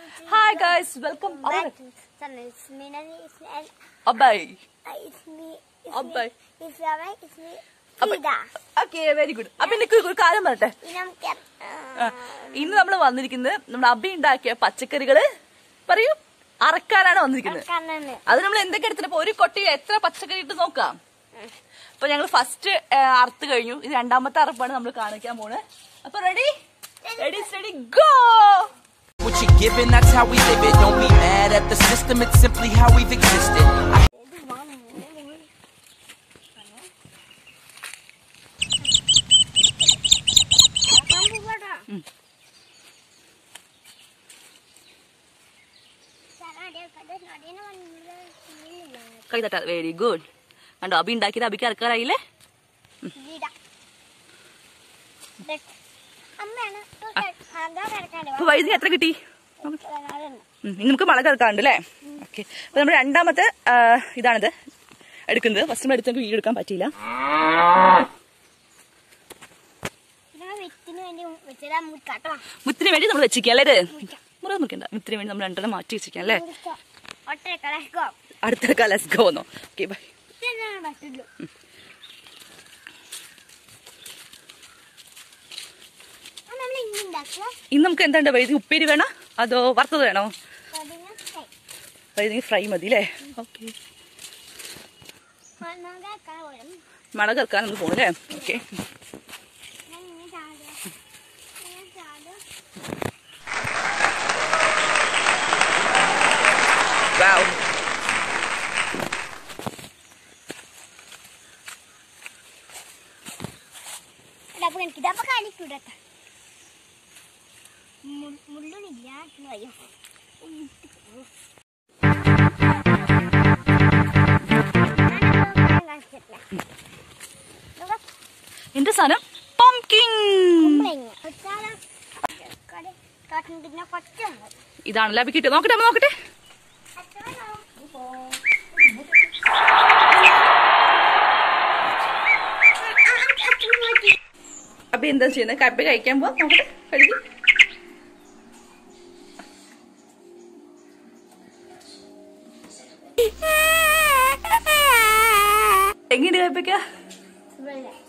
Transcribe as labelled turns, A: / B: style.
A: Hi guys welcome
B: back to channel. It's me, Nani. It's me, and,
A: അബൈ
B: uh, it's me. It's
A: Abay.
B: me. It's Rama. It's me.
A: Abay.
B: Frida.
A: Okay very good അപ്പൊ എനിക്ക് ഒരു കാര്യം പറയട്ടെ
B: ഇനി നമുക്ക്
A: ആ, ഇന്ന് നമ്മൾ വന്നിരിക്കുന്നത് നമ്മുടെ അബി ഉണ്ടാക്കിയ പച്ചക്കറികള് പറയൂ അറക്കാനാണ് വന്നിരിക്കുന്നത്
B: കണ്ണന്
A: അത് നമ്മൾ എന്തൊക്കെ എടുത്തിട്ട് ഒരു കൊട്ടി എത്ര പച്ചക്കറി ഇട്ട് നോക്കാം അപ്പൊ ഞങ്ങൾ ഫസ്റ്റ് അറുത്ത് കഴിഞ്ഞു ഇത് രണ്ടാമത്തെ അറപ്പാണ് നമ്മൾ കാണിക്കാൻ പോണ് അപ്പൊ ready ready ready go
C: What you giving, that's how we live it. Don't be mad at the system, it's simply how we've existed. I
B: ഇത് വേണം. അറക്കാൻ പോവാടാ. ചേട്ടാ, അടിയ- അടിയ- അടിയനെ വന്നില്ല. ഇല്ലില്ല.
A: കൈ തട്ടാ വെരി ഗുഡ് കണ്ടോ അബി ഉണ്ടാക്കിയത് അബിക്ക് അറക്കാറായില്ലേ
B: വീടാ. ദേ, അമ്മയാണ് അതാ കിടക്കാണ്ട്
A: അപ്പൊ വൈദ്യുതി എത്ര കിട്ടി ഉം, ഇനി നമുക്ക് മുളക് ഇറക്കാറുണ്ട് അല്ലേ ഓക്കെ അപ്പൊ നമ്മുടെ രണ്ടാമത്തെ ആ, ഇതാണിത് എടുക്കുന്നത് ഫസ്റ്റ് നമ്മൾ എടുത്ത് വീഡിയോ എടുക്കാൻ പറ്റിയില്ല
B: ഇതിനെ വിത്തിന് വേണ്ടി വെച്ചതാ മുറിക്കാട്ടോ
A: മുത്തിന് വേണ്ടി നമ്മൾ വെച്ചിരിക്കാം അല്ലേ ഇത് മുറ മുറിക്കണ്ട മുത്തിന് വേണ്ടി നമ്മൾ രണ്ടെണ്ണം മാറ്റി വെച്ചിരിക്കാം അല്ലേ
B: ഒറ്റ കളക്കോ
A: അടുത്ത കാലസ് ഗോന്നോ ഓക്കെ ബൈ
B: ഇതന്നെയാണ് പറ്റുള്ളൂ നമ്മൾ ഇന്ന് ഉണ്ടാക്കുക
A: ഇന്ന് നമുക്ക് എന്താണ്ട് വൈദ്യുതി ഉപ്പേരി വേണോ അതോ വറുത്തത് വേണോ
B: അതിന് ഫ്രൈ.
A: വൈദ്യുതി ഫ്രൈ മതി അല്ലേ ഓക്കെ
B: മുളക് അരക്കാൻ പോലും
A: മുളക് ഇറക്കാൻ നമുക്ക് പോകണം അല്ലേ ഓക്കെ
B: ഞാൻ ഇങ്ങനെ ചാടുക ഇങ്ങനെ ചാടുക
A: വാവ്
B: എടാ, അപ്പൊ എനിക്ക് ഇതപ്പൊ കാണിക്കൂടെ മുള്ളുണില്ല അയ്യോ
A: എന്ത് സാധനം പംകിൻ
B: കാട്ടിന്റെ കൊച്ചുണ്ട്
A: ഇതാണല്ലേ അബി കിട്ടിയത് നോക്കട്ടെ അമ്മ നോക്കട്ടെ അപ്പൊ എന്താ ചെയ്യുന്നത് കപ്പ കഴിക്കാൻ പോവാ നോക്കട്ടെ കഴിക്കും എങ്ങനെയുണ്ട് കപ്പയ്ക്ക